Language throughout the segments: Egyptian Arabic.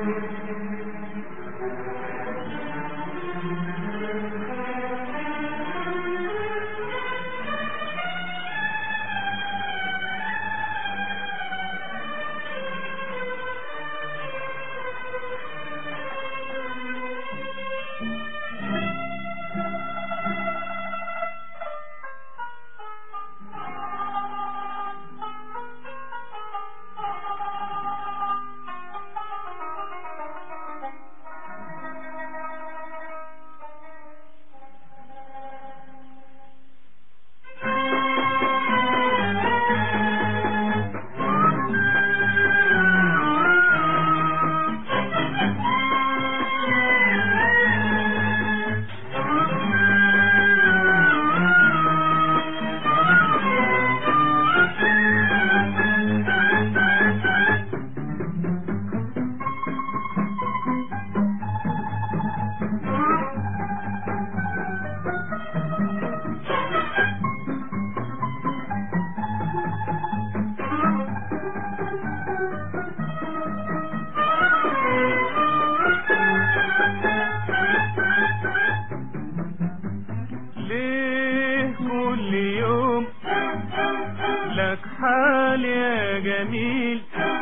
ليه كل يوم لك حال يا جميل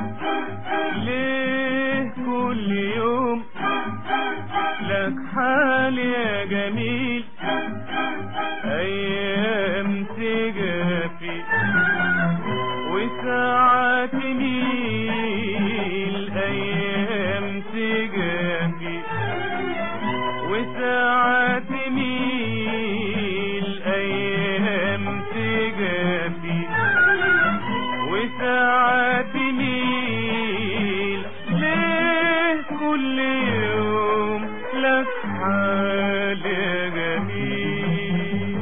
ليه كل يوم لك حال يا جميل ايام تجافي وساعات تميل ايام تجافي وساعات تميل ايام تجافي وساعات تميل ليه كل يوم لك حال جميل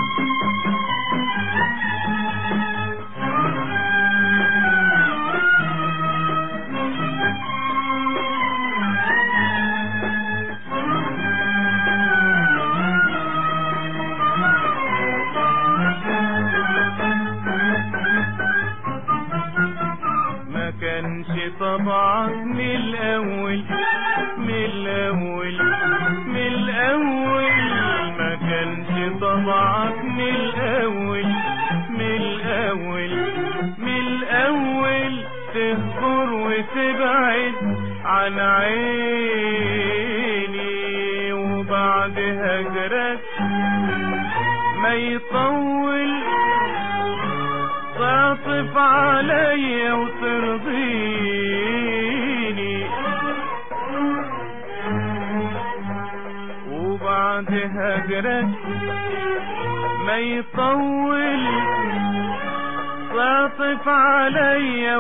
ما كانش طبعك من الاول من الاول من الاول ما كانش طبعك من الاول من الاول من الاول تهجر وتبعد عن عيني وبعد هجرك ما يطول تعطف عليا وترضيني وبعد هجرك ما يطول تعطف عليا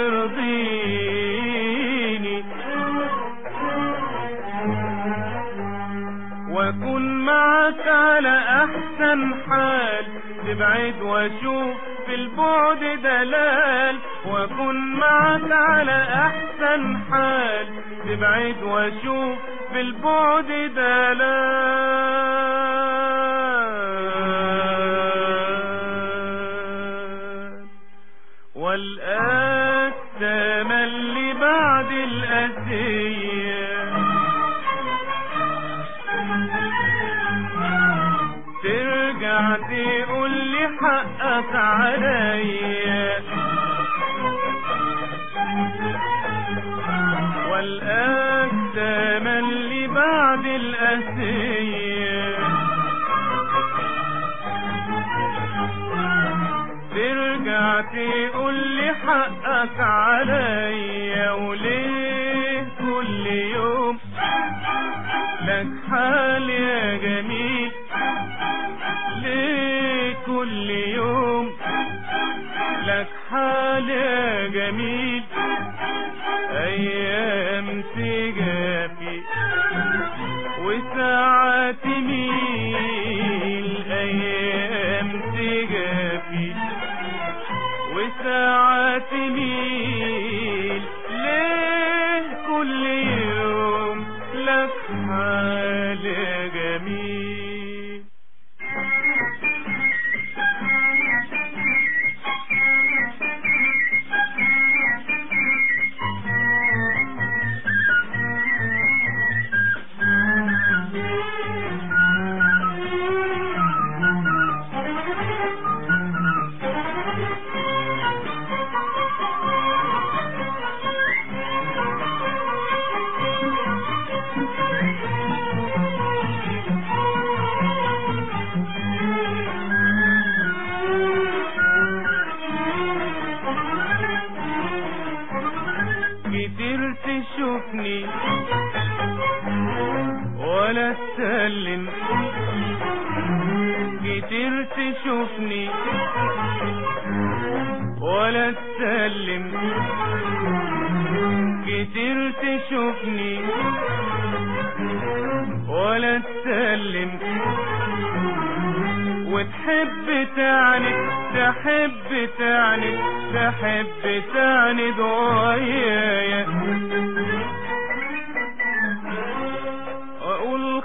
وترضيني واكون معك على احسن حال تبعد واشوف في البعد دلال واكون معك على احسن حال تبعد واشوف في البعد دلال والآك تملي بعد الأسية ترجع تقول لي حقك عليا والآك تملي بعد الأسية ترجع تقول لي حقك عليا وليه كل يوم لك حال يا جميل ليه كل يوم لك حال يا جميل ايام تجافي وساعات تميل ايام تجافي وساعات تميل ليه كل يوم لك حال جميل تشوفني ولا تسلم كتير تشوفني ولا تسلم كتير تشوفني ولا تسلم وتحب تعند تحب تعند تحب تعند ويايا واقول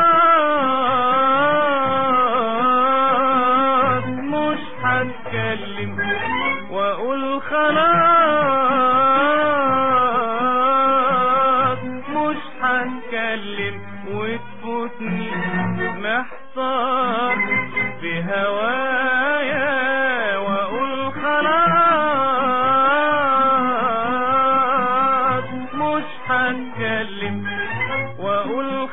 خلاص مش هتكلم واقول خلاص مش هتكلم وتفوتني محتار في هوايا واقول خلاص مش هتكلم واقول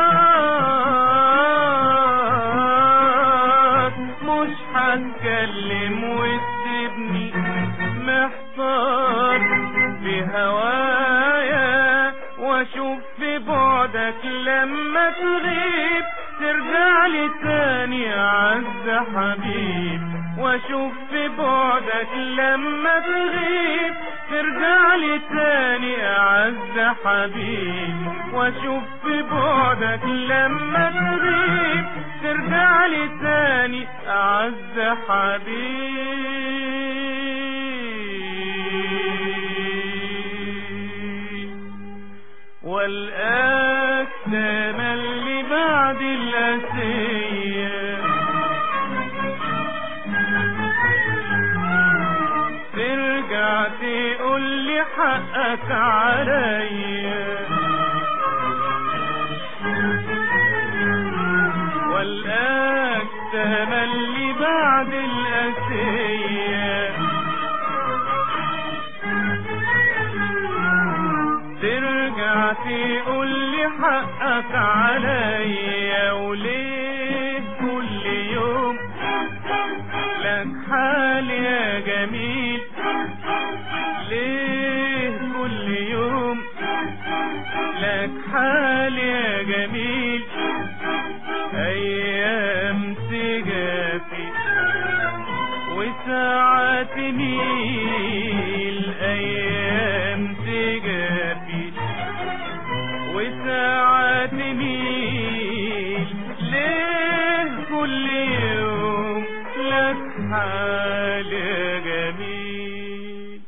خلاص مش هتكلم وتسيبني محتار في هوايا واشوف في بعدك لما تغيب ترجع لي تاني اعز حبيب واشوف في بعدك لما تغيب ترجع لي تاني اعز حبيب واشوف في بعدك لما تغيب ترجع لي تاني اعز حبيب والآك تملي بعد الأسية ترجع تقول لي حقك عليا والآك تملي بعد الأسية ترجع تقول لي حقك عليا وليه كل يوم لك حال يا جميل ليه كل يوم لك حال يا جميل ايام تجافي وساعات تميل ايام تجافي وساعات تميل ليه كل يوم لك حال جميل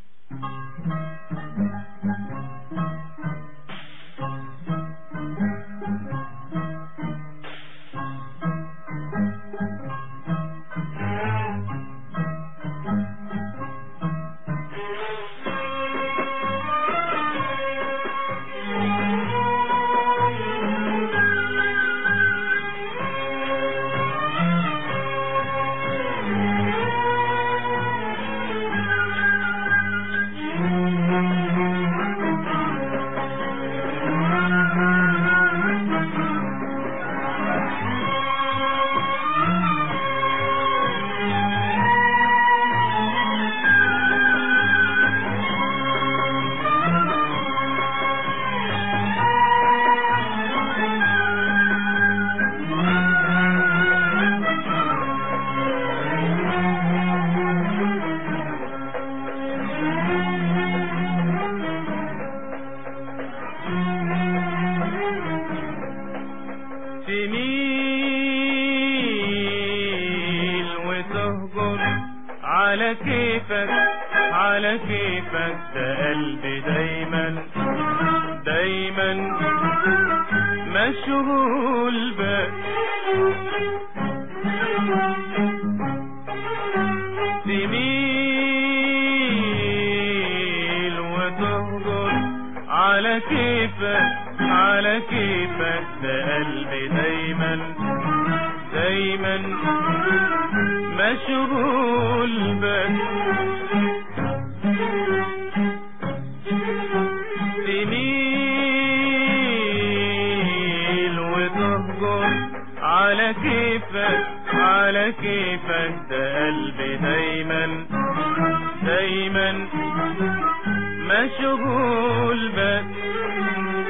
تميل وتهجر على كيفك على كيفك ده قلبي دايما دايما مشغول بك تميل وتهجر على كيفك على كيفك ده قلبي دايما دايما مشغول بك تميل وتهجر على كيفك على كيفك ده قلبي دايما دايما مشغول بك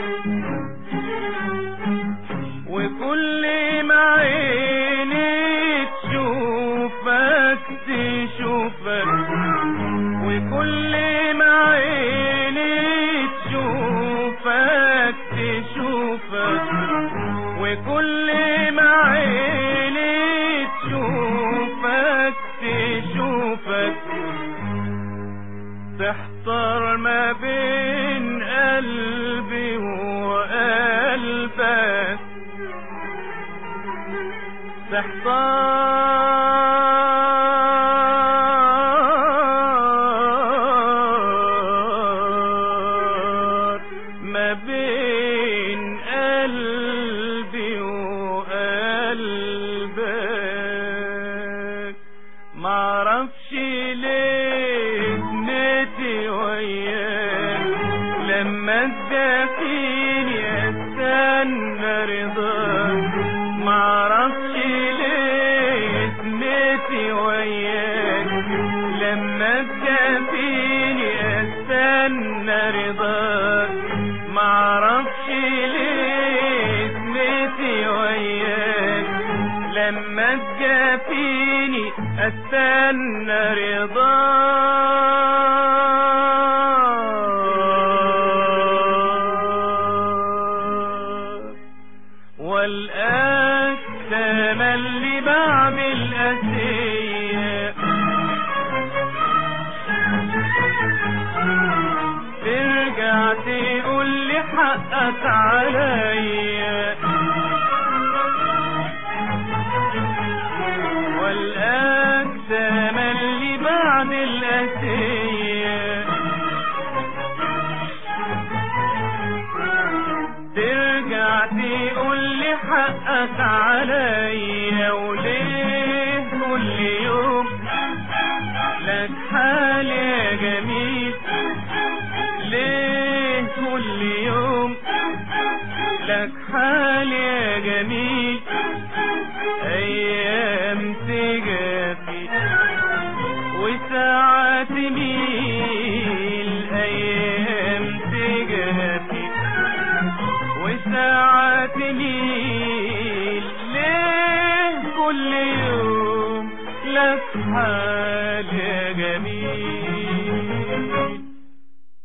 وكل ما عيني تشوفك تشوفك تحتار ما بين قلبي وقلبك تحتار ما بين قلبي وقلبك معرفش ليه نتي وياك لما تدافيني استنى رضاك معرفش ليه نتي وياك لما تدافيني استنى رضاك معرفش ليه نتي وياك لما تجافيني استنى رضاك والآن تملي بعمل أسية ترجع تقول لي حقك عليا والآن تملي بعد الأسية ترجع تقول لي حقك عليا وليه كل يوم لك حال يا جميل ليه كل يوم لك حال يا جميل ايام تجافي وساعات ميل ايام تجافي وساعات ميل ليه كل يوم لك حال يا جميل